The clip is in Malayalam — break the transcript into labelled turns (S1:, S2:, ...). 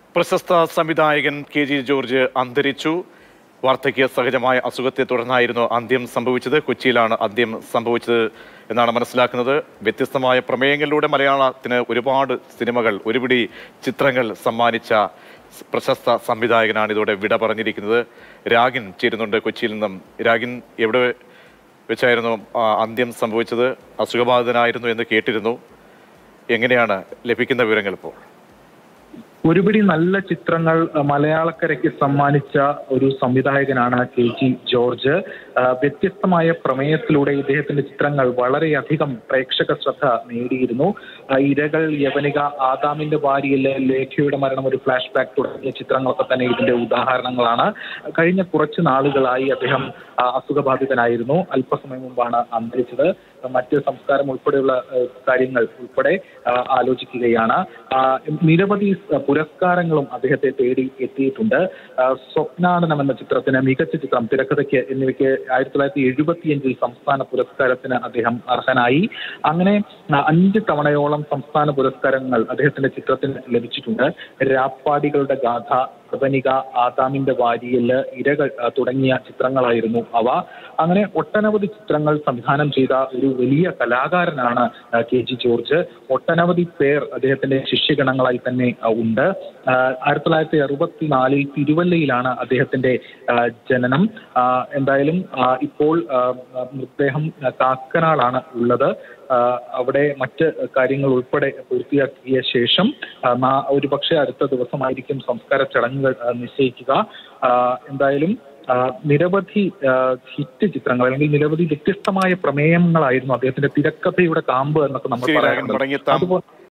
S1: പ്രശസ്ത സംവിധായകൻ കെ ജി ജോർജ് അന്തരിച്ചു വാർദ്ധക്യ സഹജമായ അസുഖത്തെ തുടർന്നായിരുന്നു അന്ത്യം സംഭവിച്ചത് കൊച്ചിയിലാണ് അന്ത്യം സംഭവിച്ചത് എന്നാണ് മനസ്സിലാക്കുന്നത് വ്യത്യസ്തമായ പ്രമേയങ്ങളിലൂടെ മലയാളത്തിന് ഒരുപാട് സിനിമകൾ ഒരുപിടി ചിത്രങ്ങൾ സമ്മാനിച്ച പ്രശസ്ത സംവിധായകനാണ് ഇതോടെ വിട പറഞ്ഞിരിക്കുന്നത് രാഗിൻ ചേരുന്നുണ്ട് കൊച്ചിയിൽ നിന്നും രാഗിൻ എവിടെ വെച്ചായിരുന്നു ആ, അന്ത്യം സംഭവിച്ചത് അസുഖബാധിതനായിരുന്നു എന്ന് കേട്ടിരുന്നു എങ്ങനെയാണ് ലഭിക്കുന്ന വിവരങ്ങൾ ഇപ്പോൾ
S2: ഒരുപിടി നല്ല ചിത്രങ്ങൾ അഹ്, മലയാളക്കരയ്ക്ക് സമ്മാനിച്ച ഒരു സംവിധായകനാണ് കെ ജി ജോർജ് അഹ്, വ്യത്യസ്തമായ പ്രമേയത്തിലൂടെ ഇദ്ദേഹത്തിന്റെ ചിത്രങ്ങൾ വളരെയധികം പ്രേക്ഷക ശ്രദ്ധ നേടിയിരുന്നു അഹ്, ഇരകൾ യവനിക ആദാമിന്റെ ഭാര്യയിലെ ലേഖയുടെ മരണം ഒരു ഫ്ലാഷ് ബാക്ക് തുടങ്ങിയ ചിത്രങ്ങളൊക്കെ തന്നെ ഇതിന്റെ ഉദാഹരണങ്ങളാണ് കഴിഞ്ഞ കുറച്ച് നാളുകളായി അദ്ദേഹം ആ, അസുഖബാധിതനായിരുന്നു അല്പസമയം മുമ്പാണ് അന്തരിച്ചത് മറ്റ് സംസ്കാരം ഉൾപ്പെടെയുള്ള ഏഹ്, കാര്യങ്ങൾ ഉൾപ്പെടെ ആ, ആലോചിക്കുകയാണ് ആ, നിരവധി സ- പുരസ്കാരങ്ങളും അദ്ദേഹത്തെ തേടി എത്തിയിട്ടുണ്ട് ആ, സ്വപ്നാടനം എന്ന ചിത്രത്തിന് മികച്ച ചിത്രം തിരക്കഥയ്ക്ക് എന്നിവയ്ക്ക് ആയിരത്തി തൊള്ളായിരത്തി എഴുപത്തിയഞ്ചിൽ സംസ്ഥാന പുരസ്കാരത്തിന് അദ്ദേഹം അർഹനായി അങ്ങനെ ആ, അഞ്ച് തവണയോളം സംസ്ഥാന പുരസ്കാരങ്ങൾ അദ്ദേഹത്തിന്റെ ചിത്രത്തിന് ലഭിച്ചിട്ടുണ്ട് രാപ്പാടികളുടെ ഗാഥ പ്രവനിക ആദാമിന്റെ വാരിയല് ഇരകൾ ആ, തുടങ്ങിയ ചിത്രങ്ങളായിരുന്നു അവ അങ്ങനെ ഒട്ടനവധി ചിത്രങ്ങൾ സംവിധാനം ചെയ്ത ഒരു വലിയ കലാകാരനാണ് ആ, കെ ജി ജോർജ് ഒട്ടനവധി പേർ അദ്ദേഹത്തിന്റെ ശിഷ്യഗണങ്ങളായി തന്നെ ആ, ഉണ്ട് ആ, ആയിരത്തി തൊള്ളായിരത്തി അറുപത്തിനാലിൽ തിരുവല്ലയിലാണ് അദ്ദേഹത്തിന്റെ ആ, ജനനം ആ, എന്തായാലും ആ, ഇപ്പോൾ ആ, മൃതദേഹം ആ, കാക്കനാടാണ് ഉള്ളത് ആ, അവിടെ മറ്റ് കാര്യങ്ങൾ ഉൾപ്പെടെ പൂർത്തിയാക്കിയ ശേഷം ആ, നാ- ഒരുപക്ഷെ അടുത്ത ദിവസമായിരിക്കും സംസ്കാര ചടങ്ങുകൾ ആ, നിശ്ചയിക്കുക ആ, എന്തായാലും ആ, നിരവധി ആ, ഹിറ്റ് ചിത്രങ്ങൾ അല്ലെങ്കിൽ നിരവധി വ്യത്യസ്തമായ പ്രമേയങ്ങളായിരുന്നു അദ്ദേഹത്തിന്റെ തിരക്കഥയുടെ കാമ്പ് എന്നൊക്കെ നമ്മൾ
S1: ശരി രാഗൻ
S2: പറയാറുണ്ട്
S1: മടങ്ങിയെത്താം
S2: അതുപോലെ